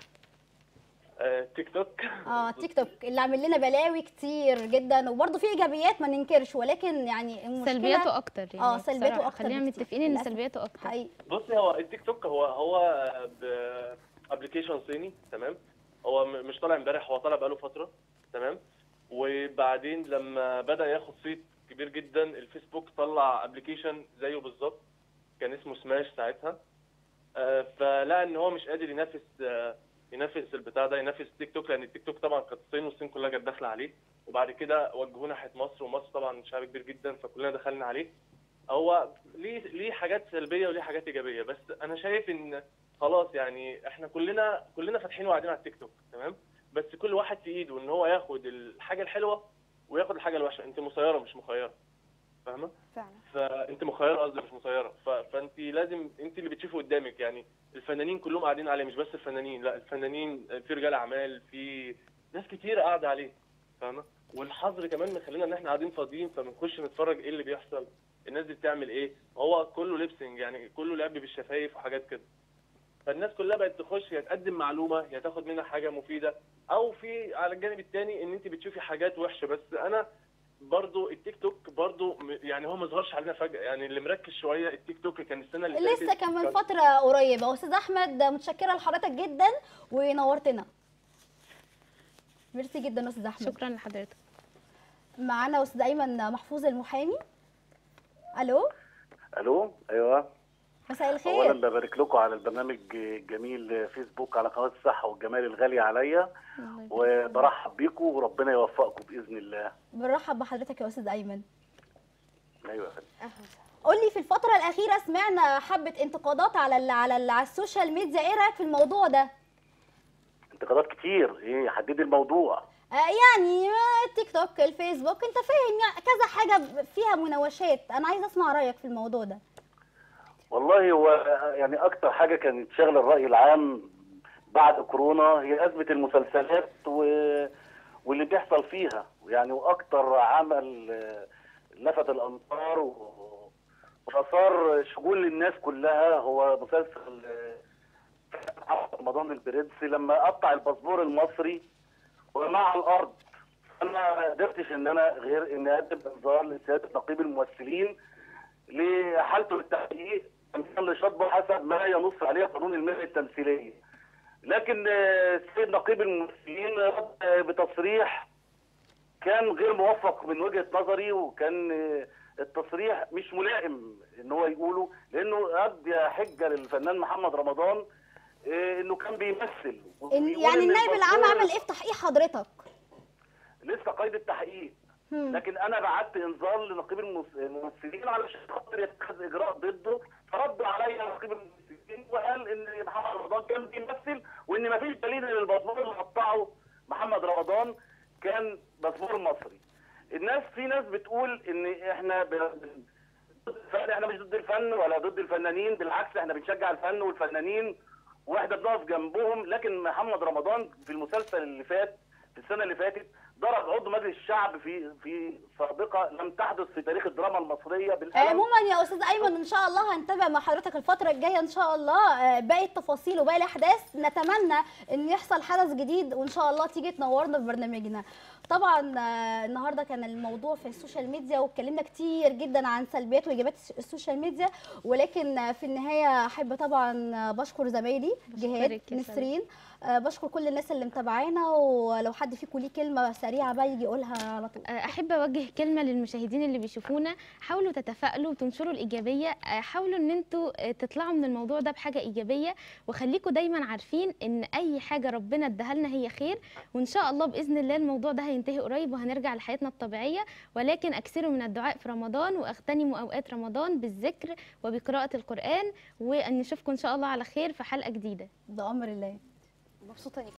آه تيك توك اه تيك توك اللي عامل لنا بلاوي كتير جدا وبرضه في ايجابيات ما ننكرش ولكن يعني المشكله سلبياته اكتر يعني آه، سلبياته بصراحة. أكتر خلينا بكتير، متفقين ان للأسف. سلبياته اكتر حقيقي بصي هو التيك توك هو هو ابلكيشن صيني تمام هو م- مش طالع امبارح هو طالع بقاله فتره تمام وبعدين لما بدا ياخد صيت كبير جدا الفيسبوك طلع ابلكيشن زيه بالظبط كان اسمه سماش ساعتها آه، فلقى ان هو مش قادر ينافس آه، ينافس البتاع ده ينافس تيك توك لان التيك توك طبعا كانت الصين والصين كلها كانت داخله عليه وبعد كده وجهوه ناحيه مصر ومصر طبعا شعب كبير جدا فكلنا دخلنا عليه هو ليه ليه حاجات سلبيه وليه حاجات ايجابيه بس انا شايف ان خلاص يعني احنا كلنا كلنا فاتحين وقاعدين على التيك توك تمام بس كل واحد في ايده ان هو ياخد الحاجه الحلوه وياخد الحاجه الوحشه انت مسيره مش مخيره فاهمه فعلا فانت مخيره قصدي مش مسيره ف... فانت لازم انت اللي بتشوفي قدامك يعني الفنانين كلهم قاعدين عليه مش بس الفنانين لا الفنانين في رجال اعمال في ناس كتير قاعده عليه فاهمه والحظر كمان مخلينا ان احنا قاعدين فاضيين فبنخش نتفرج ايه اللي بيحصل الناس دي بتعمل ايه هو كله ليبسنج يعني كله لعب بالشفايف وحاجات كده فالناس كلها بقت تخش يا تقدم معلومه يا تاخد منها حاجه مفيده او في على الجانب الثاني ان انت بتشوفي حاجات وحشه بس انا برضو التيك توك برضو م- يعني هو ما ظهرش علينا فجاه يعني اللي مركز شويه التيك توك كان السنه اللي لسه فاتت كان من فتره قريبه استاذ احمد متشكره لحضرتك جدا ونورتنا ميرسي جدا يا استاذ احمد شكرا لحضرتك معانا استاذ ايمن محفوظ المحامي الو الو ايوه مساء اولا الخير ببارك لكم على البرنامج الجميل فيسبوك على قناه الصحه والجمال الغاليه عليا الله يبارك. وبرحب بيكم وربنا يوفقكم باذن الله بنرحب بحضرتك يا استاذ ايمن ايوه يا فندم أهلا. قول لي في الفتره الاخيره سمعنا حبه انتقادات على ال على ال على السوشيال ميديا ايه رايك في الموضوع ده انتقادات كتير ايه حددي الموضوع آه يعني آه، التيك توك الفيسبوك انت فاهم يعني كذا حاجه فيها مناوشات انا عايزه اسمع رايك في الموضوع ده والله هو يعني اكتر حاجه كانت شاغله الراي العام بعد كورونا هي ازمه المسلسلات و... واللي بيحصل فيها يعني واكتر عمل آه، لفت الانظار و... واثار شجون للناس كلها هو مسلسل آه، رمضان البرنس لما قطع الباسبور المصري ومع الارض انا ما قدرتش ان انا غير ان اقدم انذار لسياده نقيب الممثلين لحالته التحقيق تمثيلا لشطبه حسب ما ينص عليه قانون المهنه التمثيليه. لكن آه، السيد نقيب الممثلين رد آه، بتصريح كان غير موفق من وجهه نظري وكان آه، التصريح مش ملائم ان هو يقوله لانه ادى حجه للفنان محمد رمضان آه، انه كان بيمثل إن وبيقول يعني إن النائب العام الباسبور عمل ايه في تحقيق حضرتك لسه قيد التحقيق هم. لكن انا بعت انذار لنقيب المس- الممثلين علشان خاطر يتخذ اجراء ضده فرد عليا نقيب الممثلين وقال ان محمد رمضان كان بيمثل وان مفيش دليل ان الباسبور اللي قطعه محمد رمضان كان باسبور مصري. الناس في ناس بتقول ان احنا ب... ضد الفن احنا مش ضد الفن ولا ضد الفنانين بالعكس احنا بنشجع الفن والفنانين واحنا بنقف جنبهم لكن محمد رمضان في المسلسل اللي فات في السنه اللي فاتت ضرب عضو مجلس الشعب في في سابقه لم تحدث في تاريخ الدراما المصريه آه، بالقلم عموما يا استاذ ايمن ان شاء الله هنتابع مع حضرتك الفتره الجايه ان شاء الله آه، باقي التفاصيل وباقي الاحداث نتمنى ان يحصل حدث جديد وان شاء الله تيجي تنورنا في برنامجنا طبعا آه، النهارده كان الموضوع في السوشيال ميديا واتكلمنا كتير جدا عن سلبيات وايجابيات السوشيال ميديا ولكن آه، في النهايه احب طبعا آه، بشكر زمايلي جهاد بشكرك يا سلمى. نسرين آه، بشكر كل الناس اللي متابعانا ولو حد فيكم ليه كلمه سريعه بقى يجي يقولها على طول احب اوجه كلمه للمشاهدين اللي بيشوفونا حاولوا تتفائلوا وتنشروا الايجابيه آه، حاولوا ان انتوا آه، تطلعوا من الموضوع ده بحاجه ايجابيه وخليكم دايما عارفين ان اي حاجه ربنا اداها لنا هي خير وان شاء الله باذن الله الموضوع ده هينتهي قريب وهنرجع لحياتنا الطبيعيه ولكن اكثروا من الدعاء في رمضان واغتنموا اوقات رمضان بالذكر وبقراءه القران وان نشوفكم ان شاء الله على خير في حلقه جديده ده امر الله مبسوطه انك